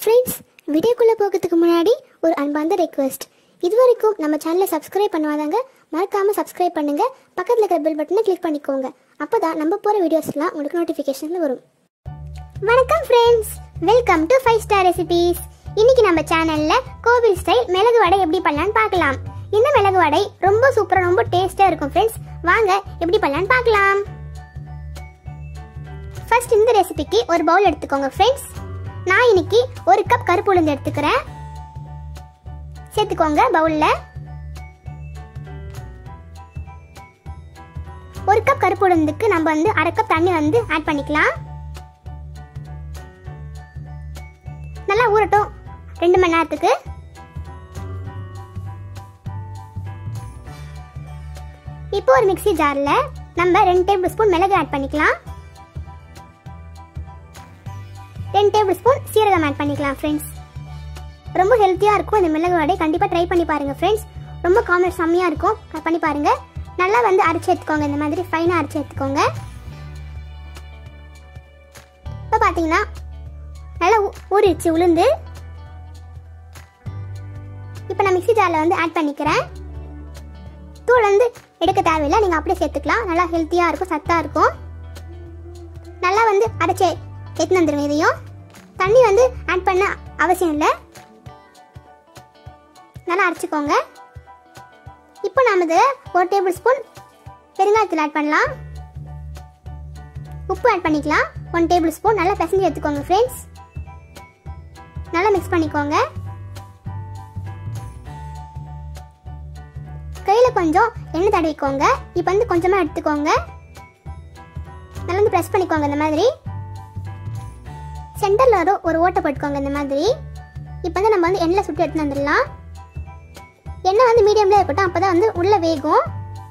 friends வீடியோக்குள்ளே போகிறதுக்கு முன்னாடி ஒரு அன்பார்ந்த ரெக்வெஸ்ட் இது வரைக்கும் நம்ம சேனலை சப்ஸ்கிரைப் பண்ணாதாங்க மறக்காமல் சப்ஸ்கிரைப் பண்ணுங்க பக்கத்தில் இருக்கிற பெல் பட்டனை கிளிக் பண்ணிக்கோங்க அப்போ தான் நம்ம போகிற வீடியோஸ்லாம் உங்களுக்கு நோட்டிஃபிகேஷனில் வரும் வணக்கம் friends welcome to five star recipes இன்னைக்கு நம்ம சேனல்ல கோவில் ஸ்டைல் மிளகு வடை எப்படி பண்ணலாம்னு பார்க்கலாம் இந்த மிளகு வடை ரொம்ப சூப்பரா ரொம்ப டேஸ்டா இருக்கும் ஃப்ரெண்ட்ஸ் வாங்க எப்படி பண்ணலாம்னு பார்க்கலாம் ஃபர்ஸ்ட் இந்த ரெசிபிக்கு ஒரு பவுல் எடுத்துக்கோங்க ஃப்ரெண்ட்ஸ் நான் இன்னைக்கு ஒரு கப் கருப்பு உளுந்து எடுத்துக்கிறேன் சேர்த்துக்கோங்க பவுல்ல ஒரு கப் கருப்பு உளுந்துக்கு நம்ம வந்து அரை கப் தண்ணி வந்து ஆட் பண்ணிக்கலாம் நல்லா ஊறட்டும் ரெண்டு மணி நேரத்துக்கு இப்போ ஒரு மிக்ஸி ஜார்ல நம்ம ரெண்டு டேபிள் ஸ்பூன் மிளகு ஆட் பண்ணிக்கலாம் ரெண்டு டேபிள் ஸ்பூன் சீரகம் ஆட் பண்ணிக்கலாம் ஃப்ரெண்ட்ஸ் ரொம்ப ஹெல்த்தியாக இருக்கும் இந்த மிளகு வடை கண்டிப்பாக ட்ரை பண்ணி பாருங்க ஃப்ரெண்ட்ஸ் ரொம்ப காமெடி செம்மையாக இருக்கும் க- பண்ணி பாருங்க நல்லா வந்து அரைச்சி எடுத்துக்கோங்க இந்த மாதிரி ஃபைனாக அரைச்சி எடுத்துக்கோங்க இப்போ பார்த்தீங்கன்னா நல்லா ஊ- ஊறிடுச்சு உளுந்து இப்போ நான் மிக்ஸி ஜாரில் வந்து ஆட் பண்ணிக்கிறேன் தூள் வந்து எடுக்க தேவையில்லை நீங்கள் அப்படியே சேர்த்துக்கலாம் நல்லா ஹெல்த்தியாக இருக்கும் சத்தாக இருக்கும் நல்லா வந்து அரைச்சி எடுத்துன்னு வந்துருங்க இதையும் தண்ணி வந்து ஆட் பண்ண அவசியம் இல்லை நல்லா அரைச்சிக்கோங்க இப்போ நாம இதை ஒரு டேபிள் ஸ்பூன் பெருங்காயத்தில் ஆட் பண்ணலாம் உப்பு ஆட் பண்ணிக்கலாம் ஒன் டேபிள் ஸ்பூன் நல்லா பிசைஞ்சு எடுத்துக்கோங்க ஃப்ரெண்ட்ஸ் நல்லா மிக்ஸ் பண்ணிக்கோங்க கையில் கொஞ்சம் எண்ணெய் தடவிக்கோங்க இப்போ வந்து கொஞ்சமாக எடுத்துக்கோங்க நல்லா வந்து ப்ரெஸ் பண்ணிக்கோங்க இந்த மாதிரி சென்டரில் ஒரு ஒரு ஓட்டை போட்டுக்கோங்க இந்த மாதிரி இப்போ வந்து நம்ம வந்து எண்ணெயில் சுட்டு எடுத்துன்னு வந்துடலாம் எண்ணெய் வந்து மீடியம்ல இருக்கட்டும் அப்போ தான் வந்து உள்ளே வேகும்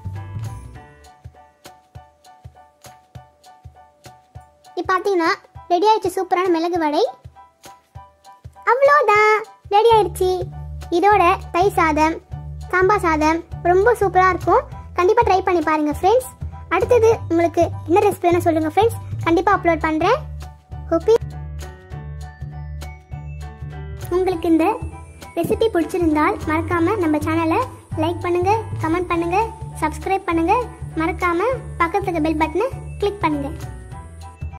இப்போ பார்த்தீங்கன்னா ரெடி ஆயிடுச்சு சூப்பரான மிளகு வடை அவ்வளோதான் ரெடி ஆயிடுச்சு இதோட தயிர் சாதம் சாம்பார் சாதம் ரொம்ப சூப்பராக இருக்கும் கண்டிப்பாக ட்ரை பண்ணி பாருங்க ஃப்ரெண்ட்ஸ் அடுத்தது உங்களுக்கு என்ன ரெசிபி வேணும் சொல்லுங்க ஃப்ரெண்ட்ஸ் கண்டிப்பாக அப்லோட் பண்ணுறேன் ஹோப்பி உங்களுக்கு இந்த ரெசிபி பிடிச்சிருந்தால் மறக்காம நம்ம சேனலை லைக் பண்ணுங்க கமெண்ட் பண்ணுங்க சப்ஸ்கிரைப் பண்ணுங்க மறக்காம பக்கத்துல பெல் பட்டனை கிளிக் பண்ணுங்க